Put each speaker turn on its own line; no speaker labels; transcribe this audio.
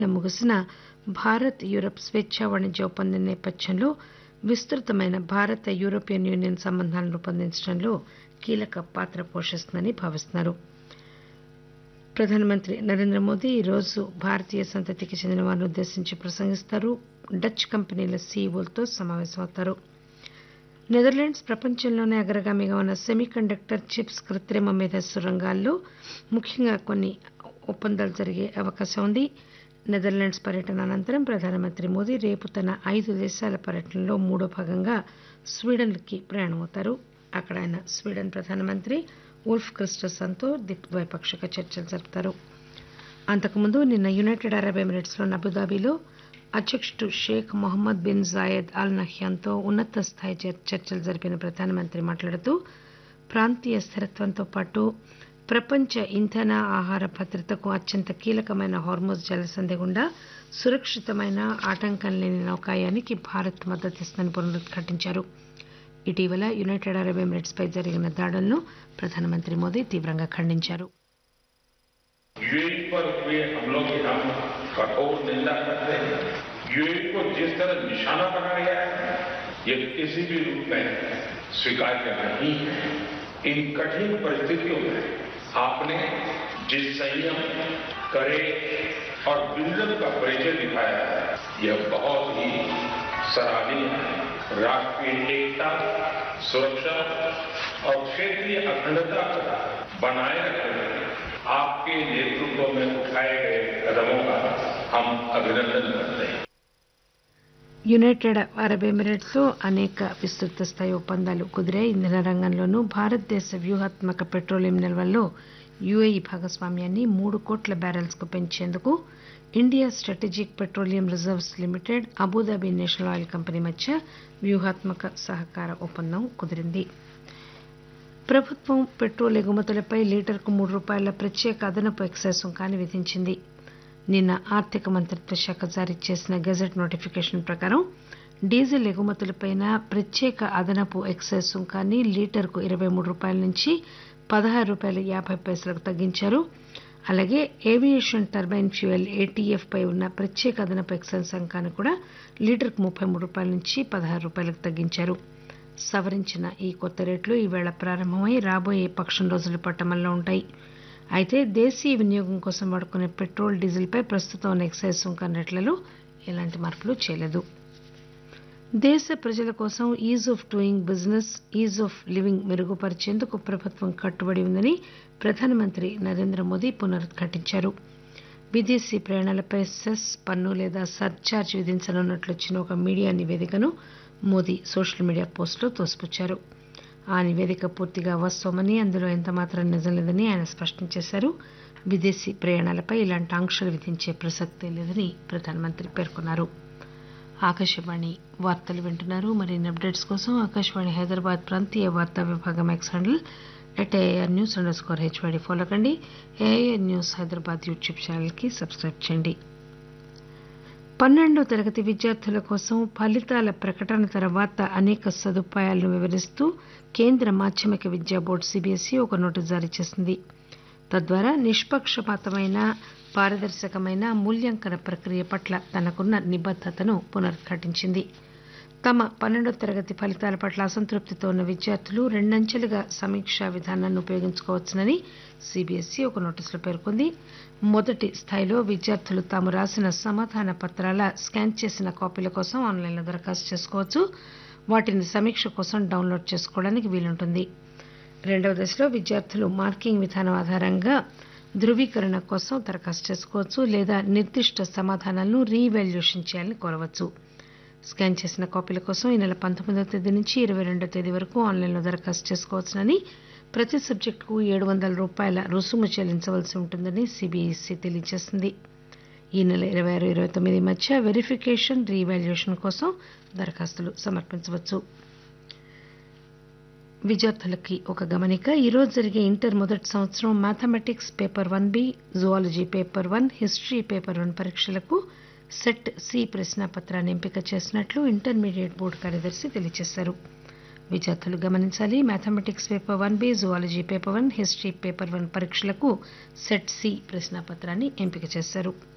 ముగిసిన భారత్ యూరప్ స్వేచ్ఛా వాణిజ్య ఒప్పందం నేపథ్యంలో విస్తృతమైన భారత యూరోపియన్ యూనియన్ సంబంధాలను రూపొందించడంలో కీలక పాత్ర పోషిస్తుందని భావిస్తున్నారు ప్రధానమంత్రి నరేంద్ర మోదీ ఈరోజు భారతీయ సంతతికి చెందిన వారిని ఉద్దేశించి ప్రసంగిస్తారు డచ్ కంపెనీల సీఈఓలతో సమావేశమవుతారు నెదర్లాండ్స్ ప్రపంచంలోనే అగ్రగామిగా ఉన్న సెమీకండక్టర్ చిప్స్ కృత్రిమ మేధస్సు రంగాల్లో ముఖ్యంగా కొన్ని ఒప్పందాలు జరిగే అవకాశం ఉంది నెదర్లాండ్స్ పర్యటన అనంతరం ప్రధానమంత్రి మోదీ రేపు తన ఐదు దేశాల పర్యటనలో మూడో భాగంగా స్వీడన్కి ప్రయాణమవుతారు అక్కడ ఆయన స్వీడన్ ప్రధానమంత్రి ఉల్ఫ్ క్రిస్టర్సన్తో ద్వైపాక్షిక చర్చలు జరుపుతారు అంతకుముందు నిన్న యునైటెడ్ అరబ్ ఎమిరేట్స్లోని అబుదాబిలో అధ్యక్షుడు Sheikh Mohammed bin Zayed Al నహ్యాన్తో ఉన్నత స్థాయి చర్చలు జరిపిన ప్రధానమంత్రి మాట్లాడుతూ ప్రాంతీయ స్థిరత్వంతో పాటు ప్రపంచ ఇంధన ఆహార భద్రతకు అత్యంత కీలకమైన హార్మోజ్ జలసంధి గుండా సురక్షితమైన ఆటంకం లేని నౌకాయానికి భారత్ మద్దతిస్తుందని పునరుద్ఘాటించారు ఇటీవల యునైటెడ్ అరబ్ ఎమిరేట్స్ పై జరిగిన దాడులను ప్రధానమంత్రి మోదీ తీవ్రంగా ఖండించారు
यूएई पर हुए हमलों की हम कठोर निंदा करते हैं यूएई को जिस तरह निशाना बनाया गया है ये किसी भी रूप में स्वीकार्य नहीं है इन कठिन परिस्थितियों में आपने जिस संयम करे और विजन का परिचय दिखाया है यह बहुत ही सराहनीय है राष्ट्रीय एकता सुरक्षा और क्षेत्रीय अखंडता को बनाए रखने में आपके नेतृत्व में उठाए गए कदमों का हम अभिनंदन करते हैं
యునైటెడ్ అరబ్ ఎమిరేట్స్ లో అనేక విస్తృత స్థాయి ఒప్పందాలు కుదిరాయి ఇంధన రంగంలోనూ భారతదేశ వ్యూహాత్మక పెట్రోలియం నిల్వల్లో యుఏఈ భాగస్వామ్యాన్ని మూడు కోట్ల బ్యారెల్స్ కు పెంచేందుకు India strategic petroleum reserves limited Abu Dhabi national oil company మధ్య వ్యూహాత్మక సహకార ఒప్పందం కుదిరింది ప్రభుత్వం పెట్రోల్ ఎగుమతులపై లీటర్కు మూడు రూపాయల ప్రత్యేక అదనపు ఎక్సైజ్ సుంకాన్ని విధించింది నిన్న ఆర్థిక మంత్రిత్వ శాఖ జారీ చేసిన గెజెట్ నోటిఫికేషన్ ప్రకారం డీజిల్ ఎగుమతులపై ప్రత్యేక అదనపు ఎక్సైజ్ సుంకాన్ని లీటర్కు ఇరవై మూడు రూపాయల నుంచి పదహారు రూపాయల యాభై పైసలకు తగ్గించారు అలాగే ఏవియేషన్ టర్బైన్ ఫ్యూయల్ ఏటీఎఫ్ పై ఉన్న ప్రత్యేక అదనపు ఎక్సైజ్ సుంకాన్ని కూడా లీటర్కు ముప్పై మూడు రూపాయల నుంచి పదహారు రూపాయలకు తగ్గించారు సవరించిన ఈ కొత్త రేట్లు ఈవేళ ప్రారంభమై రాబోయే పక్షం రోజుల పాటు అమల్లో ఉంటాయి అయితే దేశీయ వినియోగం కోసం వాడుకునే పెట్రోల్ డీజిల్పై ప్రస్తుతం ఉన్న ఎక్సైజ్ సుంకం రేట్లలో ఎలాంటి మార్పులు చేయలేదు దేశ ప్రజల కోసం ease of doing business ease of living మెరుగుపరిచేందుకు ప్రభుత్వం కట్టుబడి ఉందని ప్రధానమంత్రి నరేంద్ర మోదీ పునరుద్ఘాటించారు విదేశీ ప్రయాణాలపై సెస్ పన్ను లేదా సర్ఛార్జ్ విధించనున్నట్లు వచ్చిన ఒక మీడియా నివేదికను మోదీ సోషల్ మీడియా పోస్టులో తోసిపుచ్చారు ఆ నివేదిక పూర్తిగా వాస్తవమని అందులో ఎంతమాత్రం నిజం లేదని ఆయన స్పష్టం చేశారు విదేశీ ప్రయాణాలపై ఇలాంటి ఆంక్షలు విధించే ప్రసక్తే లేదని ప్రధానమంత్రి పేర్కొన్నారు ఆకాశవాణి వార్తలు వింటున్నారు మరిన్ని అప్డేట్స్ కోసం ఆకాశవాణి హైదరాబాద్ ప్రాంతీయ వార్తా విభాగం X handle at A R news underscore H Y D follow కండి ఏఆర్ న్యూస్ హైదరాబాద్ యూట్యూబ్ ఛానల్కి సబ్స్క్రైబ్ చేయండి పన్నెండో తరగతి విద్యార్థుల కోసం ఫలితాల ప్రకటన తర్వాత అనేక సదుపాయాలను వివరిస్తూ కేంద్ర మాధ్యమిక విద్యా బోర్డు సిబిఎస్ఈ ఒక నోటీసు జారీ చేసింది తద్వారా నిష్పక్షపాతమైన పారదర్శకమైన మూల్యాంకన ప్రక్రియ పట్ల తనకున్న నిబద్దతను పునరుద్ఘాటించింది తమ పన్నెండో తరగతి ఫలితాల పట్ల అసంతృప్తితో ఉన్న విద్యార్థులు రెండంచెలుగా సమీక్షా విధానాన్ని ఉపయోగించుకోవచ్చునని సిబిఎస్ఈ ఒక నోటీసులో పేర్కొంది మొదటి స్థాయిలో విద్యార్థులు తాము రాసిన సమాధాన పత్రాల స్కాన్ చేసిన కాపీల కోసం ఆన్లైన్లో దరఖాస్తు చేసుకోవచ్చు వాటిని సమీక్ష కోసం డౌన్లోడ్ చేసుకోవడానికి వీలుంటుంది రెండవ దశలో విద్యార్థులు మార్కింగ్ విధానం ఆధారంగా ధృవీకరణ కోసం దరఖాస్తు చేసుకోవచ్చు లేదా నిర్దిష్ట సమాధానాలను రీవాల్యుయేషన్ చేయాలని కోరవచ్చు స్కాన్ చేసిన కాపీల కోసం ఈ నెల పంతొమ్మిదవ తేదీ నుంచి ఇరవై రెండవ తేదీ వరకు ఆన్లైన్లో దరఖాస్తు చేసుకోవచ్చునని ప్రతి సబ్జెక్టుకు ఏడు వందల రూపాయల రుసుము చెల్లించవలసి ఉంటుందని సిబిఎస్ఈ తెలియజేసింది ఈ నెల ఇరవై ఆరు ఇరవై తొమ్మిది మధ్య వెరిఫికేషన్ రీవాల్యుయేషన్ కోసం దరఖాస్తులు సమర్పించవచ్చు విద్యార్థులకి ఒక గమనిక ఈరోజు జరిగే ఇంటర్ మొదటి సంవత్సరం mathematics paper one B zoology paper one history paper one పరీక్షలకు సెట్ సి ప్రశ్నాపత్రాన్ని ఎంపిక చేసినట్లు ఇంటర్మీడియట్ బోర్డు కార్యదర్శి తెలియజేశారు విద్యార్థులు గమనించాలి mathematics paper one B zoology paper one history paper one పరీక్షలకు సెట్ సి ప్రశ్నాపత్రాన్ని ఎంపిక చేశారు